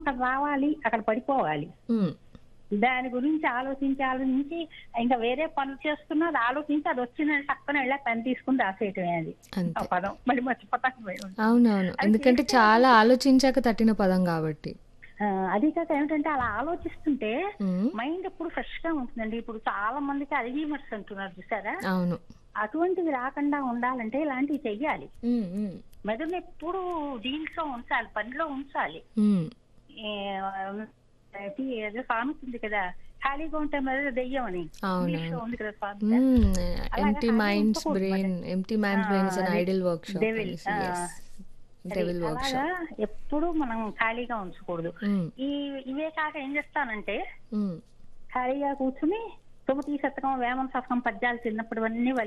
అక్కడ రావాలి అక్కడ పడిపోవాలి ఉమ్, దాని గురించి ఆలోచించి ఆలోచించి ఇంకా వేరే పనులు చేస్తున్నా అది ఆలోచించి అది వచ్చిందని పక్కన వెళ్ళా పెన్ తీసుకుని రాసేయటమే అది ఆ అంతే పదం మళ్ళీ మర్చిపోతాను మేడం. అవునవును ఎందుకంటే చాలా ఆలోచించాక తట్టిన పదం కాబట్టి ఆ, అది కాక ఏమిటంటే అలా ఆలోచిస్తుంటే ఉమ్, మైండ్ ఎప్పుడు ఫ్రెష్ గా ఉంటుందండి ఇప్పుడు చాలా మందికి అల్జీమర్స్ అంటున్నారు చూసారా అవును అటువంటివి రాకుండా ఉండాలంటే ఇలాంటివి చెయ్యాలి ఉమ్, ఉమ్, మెదడుని ఎప్పుడు దీంట్లో ఉంచాలి పనిలో ఉంచాలి ఉమ్, ఏ- అది ఏదో సామెత ఉంది కదా ఖాళీగా ఉంటే మెదడు దెయ్యం అని అవును. ఇంగ్లీష్లో ఉంది కదా సామెత ఎంటీ ఖాళీ మైండ్స్ ఉంచకూడదు brain empty minds brain is an అది ఐడిల్ వర్క్ షాప్ devil, ఆ. డెవిల్ వర్క్ అలాగా షాప్ ఎప్పుడు మనం ఖాళీగా ఉంచకూడదు ఈ ఇవే కాక ఏం చేస్తానంటే ఖాళీగా కూర్చుని తొమ్మిది శతకం వేమన శతకం పద్యాలు చిన్నప్పుడు అన్ని